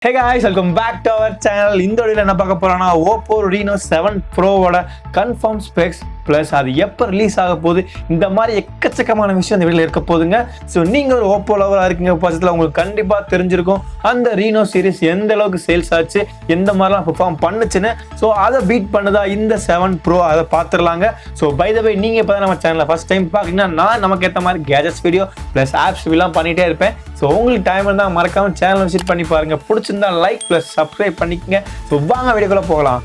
hey guys welcome back to our channel இந்த வீடியோவில் என்ன பார்க்க போறோம்னா ஓப்போ ரீனோ செவன் ப்ரோவோட கன்ஃபார்ம் ஸ்பெக்ஸ் ப்ளஸ் அது எப்போ ரிலீஸ் ஆக போகுது இந்த மாதிரி எக்கச்சக்கமான விஷயம் இந்த வீடியோவில் இருக்க போகுதுங்க ஸோ நீங்கள் ஒரு ஓப்போ லவராக இருக்கீங்க பட்சத்தில் உங்களுக்கு கண்டிப்பாக தெரிஞ்சிருக்கும் அந்த ரீனோ சீரிஸ் எந்த அளவுக்கு சேல்ஸ் ஆச்சு எந்த மாதிரிலாம் பெர்ஃபார்ம் பண்ணுச்சுன்னு ஸோ அதை பீட் பண்ணுதா இந்த செவன் ப்ரோ அதை பார்த்துடலாங்க ஸோ பை த வே நீங்கள் இப்போ தான் நம்ம சேனலில் ஃபஸ்ட் டைம் பார்க்குறீங்கன்னா நான் நமக்கு ஏற்ற மாதிரி கேஜெட்ஸ் வீடியோ ப்ளஸ் ஆப்ஸ் எல்லாம் பண்ணிகிட்டே இருப்பேன் ஸோ உங்களுக்கு டைம் இருந்தால் மறக்காம சேனல் விசிட் பண்ணி பாருங்க பிடிச்சிருந்தா லைக் ப்ளஸ் சப்ஸ்கிரைப் பண்ணிக்கங்க ஸோ வாங்க வீடியோக்குள்ள போகலாம்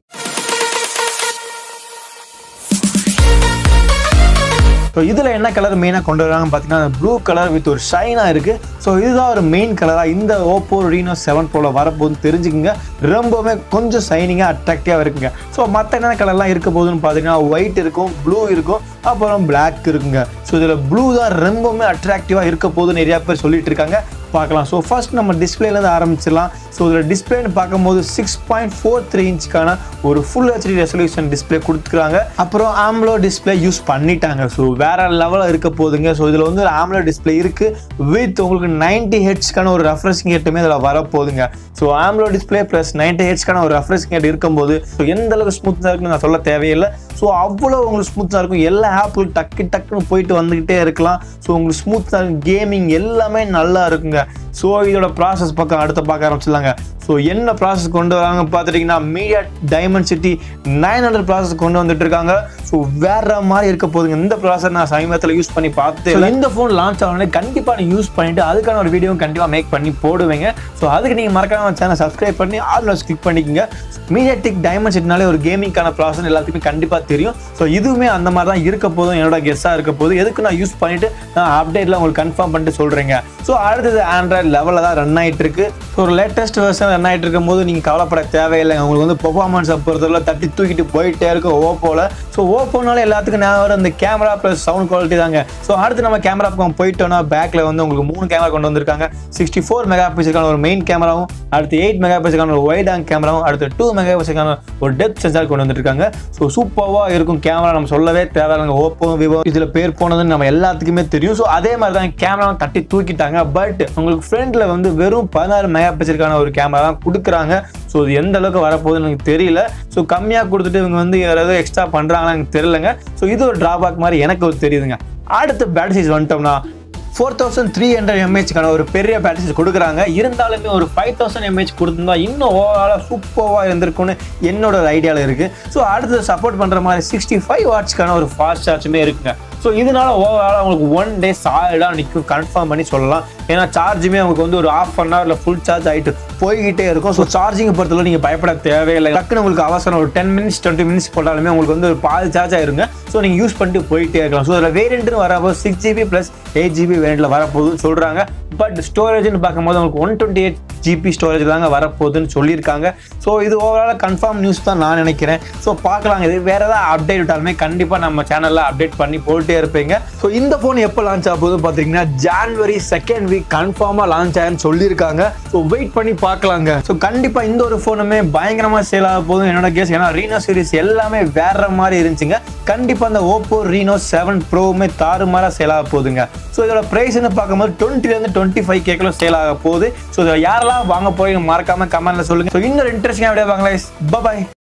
ஸோ இதில் என்ன கலர் மெயினாக கொண்டு வராங்கன்னு பார்த்தீங்கன்னா ப்ளூ கலர் வித் ஒரு ஷைனாக இருக்குது ஸோ இதுதான் ஒரு மெயின் கலராக இந்த ஓப்போ ரீனோ செவன் ப்ரோவில் வரப்போகுதுன்னு தெரிஞ்சுக்கங்க ரொம்பவுமே கொஞ்சம் ஷைனிங்காக அட்ராக்டிவாக இருக்குங்க ஸோ மற்ற என்ன கலர்லாம் இருக்க போகுதுன்னு பார்த்தீங்கன்னா ஒயிட் இருக்கும் ப்ளூ இருக்கும் அப்புறம் Black இருக்குங்க ஸோ இதில் ப்ளூ தான் ரொம்பவுமே அட்ராக்டிவாக இருக்க போகுதுன்னு நிறையா பேர் சொல்லிட்டு இருக்காங்க பார்க்கலாம் ஸோ ஃபர்ஸ்ட் நம்ம டிஸ்பிளேலேருந்து ஆரம்பிச்சிடலாம் ஸோ இதில் டிஸ்பிளேன்னு பார்க்கும்போது சிக்ஸ் பாயிண்ட் ஃபோர் த்ரீ இன்ச்சுக்கான ஒரு ஃபுல் ஹெச்டி ரெசல்யூஷன் டிஸ்பிளே கொடுத்துருக்காங்க அப்புறம் ஆம்லோ டிஸ்பிளே யூஸ் பண்ணிட்டாங்க ஸோ வேற லெவலில் இருக்க போகுதுங்க ஸோ இதில் வந்து ஒரு ஆம்லோ டிஸ்பிளே இருக்குது வித் உங்களுக்கு நைன்டி ஹெட்ஸ்க்கான ஒரு ரெஃப்ரெஷிங் ஹெட்டுமே இதில் வரப்போகுதுங்க so AMOLED display plus ninety ஹெட்ஸ்க்கான ஒரு ரெஃப்ரெஷிங் ஹெட் இருக்கும்போது ஸோ எந்த அளவுக்கு ஸ்மூத்தாக இருக்குன்னு நான் சொல்ல தேவையில்லை ஸோ அவ்வளோ உங்களுக்கு ஸ்மூத்தாக இருக்கும் எல்லா ஆப்பும் டக்கு டக்குன்னு போயிட்டு வந்துக்கிட்டே இருக்கலாம் ஸோ உங்களுக்கு ஸ்மூத்தாக கேமிங் எல்லாமே நல்லா இருக்குங்க ஸோ இதோட ப்ராசஸ் பக்கம் அடுத்த பார்க்க ஆரம்பிச்சிடலாங்க ஸோ என்ன ப்ராசஸ் கொண்டு வராங்க பார்த்துட்டிங்கன்னா MediaTek Dimensity nine hundred process கொண்டு வந்துட்டு இருக்காங்க ஸோ வேற மாதிரி இருக்க போதுங்க இந்த ப்ராசஸ் நான் சமீபத்தில் யூஸ் பண்ணி பார்த்து இந்த ஃபோன் லான்ச் ஆகணும்னே கண்டிப்பாக நீங்கள் யூஸ் பண்ணிட்டு அதுக்கான ஒரு வீடியோ கண்டிப்பாக மேக் பண்ணி போடுவீங்க ஸோ அதுக்கு நீங்கள் மறக்காம சேனல் சப்ஸ்கிரைப் பண்ணி ஆல் கிளிக் பண்ணிக்கோங்க மீடியாட்டிக் டைமண்ட் சிட்டினாலே ஒரு கேமிங்கான ப்ராசஸ் எல்லாத்துக்குமே கண்டிப்பாக தெரியும் ஸோ இதுவுமே அந்த மாதிரி தான் இருக்க போதும் என்னோட கெஸ்ஸாக இருக்க போது எதுக்கு நான் யூஸ் பண்ணிட்டு நான் அப்டேட்டில் உங்களுக்கு கன்ஃபார்ம் பண்ணிட்டு சொல்கிறேங்க ஸோ அடுத்தது ஆண்ட்ராய்டு லெவலில் தான் ரன் ஆகிட்டு இருக்கு ஸோ ஒரு லேட்டஸ்ட் வெர்ஷன் ரன் ஆகிட்டு இருக்கும் போது நீங்கள் கவலைப்பட தேவையில்லைங்க உங்களுக்கு வந்து பெர்ஃபார்மன்ஸை பொறுத்தவரை தட்டி தூக்கிட்டு போயிட்டே இருக்கும் ஓப்போவில் ஸோ ஓப்போனால எல்லாத்துக்கும் ஞாபகம் வரும் இந்த கேமரா ப்ளஸ் சவுண்ட் குவாலிட்டி தாங்க ஸோ அடுத்து நம்ம கேமரா பக்கம் போயிட்டோம்னா பேக்கில் வந்து உங்களுக்கு மூணு கேமரா கொண்டு வந்திருக்காங்க சிக்ஸ்டி ஃபோர் மெகா பிக்சலுக்கான ஒரு மெயின் கேமராவும் அடுத்து எயிட் மெகா பிக்சலுக்கான ஒரு வைட் ஆங் கேமராவும் அடுத்து டூ மெகா பிக்சலுக்கான ஒரு டெப்த் சென்சார் கொண்டு வந்துருக்காங்க ஸோ சூப்பராக இருக்கும் கேமரா நம்ம சொல்லவே தேவையில்லைங்க ஓப்போ விவோ இதில் பேர் போனதுன்னு நம்ம எல்லாத்துக்குமே தெரியும் ஸோ அதே மாதிரி தான் கேமரா தட்டி தூக்கிட்டாங்க பட் உங்களுக்கு ஃப்ரண்ட்ல வந்து வெறும் பதினாறு மெகா பிக்சலுக்கான ஒரு கேமரா தான் கொடுக்குறாங்க ஸோ இது எந்த அளவுக்கு வரப்போகுதுன்னு எனக்கு தெரியல ஸோ கம்மியாக கொடுத்துட்டு இவங்க வந்து யாராவது எக்ஸ்ட்ரா பண்ணுறாங்கன்னு எனக்கு தெரியலங்க ஸோ இது ஒரு ட்ராபேக் மாதிரி எனக்கு ஒரு தெரியுதுங்க அடுத்து பேட்டரி சைஸ் வந்துட்டோம்னா ஃபோர் தௌசண்ட் த்ரீ ஹண்ட்ரட் எம்ஏஹெச்க்கான ஒரு பெரிய பேட்டரிஸ் கொடுக்குறாங்க இருந்தாலுமே ஒரு ஃபைவ் தௌசண்ட் எம்ஏஹெச் கொடுத்துருந்தா இன்னும் ஓவராலாக சூப்பராக இருந்திருக்கும்னு என்னோட ஒரு ஐடியாவில் இருக்குது ஸோ அடுத்து சப்போர்ட் பண்ணுற மாதிரி சிக்ஸ்டி ஃபைவ் வாட்ஸ்க்கான ஒரு ஃபாஸ்ட் சார்ஜுமே இருக்குங்க ஸோ இதனால ஓவராலாக உங்களுக்கு ஒன் டே சாலிடாக நிற்கும் கன்ஃபார்ம் பண்ணி சொல்லலாம் ஏன்னா சார்ஜுமே உங்களுக்கு வந்து ஒரு ஆஃப் அன் ஹவரில் ஃபுல் சார்ஜ் ஆகிட்டு போய்கிட்டே இருக்கும் ஸோ சார்ஜிங் பொறுத்தவரை நீங்கள் பயப்பட தேவையில்லை டக்குன்னு உங்களுக்கு அவசரம் ஒரு டென் மினிட்ஸ் டுவெண்ட்டி மினிட்ஸ் போட்டாலுமே உங்களுக்கு வந்து ஒரு பாதி சார்ஜ் ஆயிருங்க ஸோ நீங்கள் யூஸ் பண்ணிட்டு போயிட்டே இருக்கலாம் ஸோ அதில் வேரியண்ட்னு வரப்போ six GB plus eight GB வேரியண்ட்டில் வரப்போகுதுன்னு சொல்கிறாங்க பட் ஸ்டோரேஜ்னு பார்க்கும்போது உங்களுக்கு one twenty eight GB storage தாங்க வரப்போகுதுன்னு சொல்லியிருக்காங்க ஸோ இது ஓவரால் கன்ஃபார்ம் நியூஸ் தான் நான் நினைக்கிறேன் ஸோ பார்க்கலாங்க இது வேறு ஏதாவது அப்டேட் விட்டாலுமே கண்டிப்பாக நம்ம சேனலில் அப்டேட் பண்ணி போட்டே இருப்பீங்க ஸோ இந்த ஃபோன் எப்போ லான்ச் ஆக போகுது பார்த்தீங்கன்னா ஜான்வரி செகண்ட் வீக் கன்ஃபார்மாக லான்ச் ஆகுன்னு சொல்லியிருக்காங்க ஸோ வெயிட் பண்ணி பார்க்கலாங்க ஸோ கண்டிப்பாக இந்த ஒரு ஃபோனுமே பயங்கரமாக சேல் ஆக போதும் என்னோட கேஸ் ஏன்னா ரீனோ சீரிஸ் எல்லாமே வேற மாதிரி இருந்துச்சுங்க கண்டிப்பாக அந்த ஓப்போ ரீனோ செவன் ப்ரோவுமே தாறுமாறாக சேல் ஆக போகுதுங்க ஸோ இதோட ப்ரைஸ்னு பார்க்கும்போது டுவெண்ட்டிலேருந்து டுவெண்ட்டி ஃபைவ் கேக்கிலும் சேல் ஆக போகுது ஸோ இதில் யாரெல்லாம் வாங்க போறீங்க மறக்காம கமெண்ட்ல சொல்லுங்க ஸோ இன்னொரு இன்ட்ரெஸ்டிங்காக விட வாங்களேன் பாய்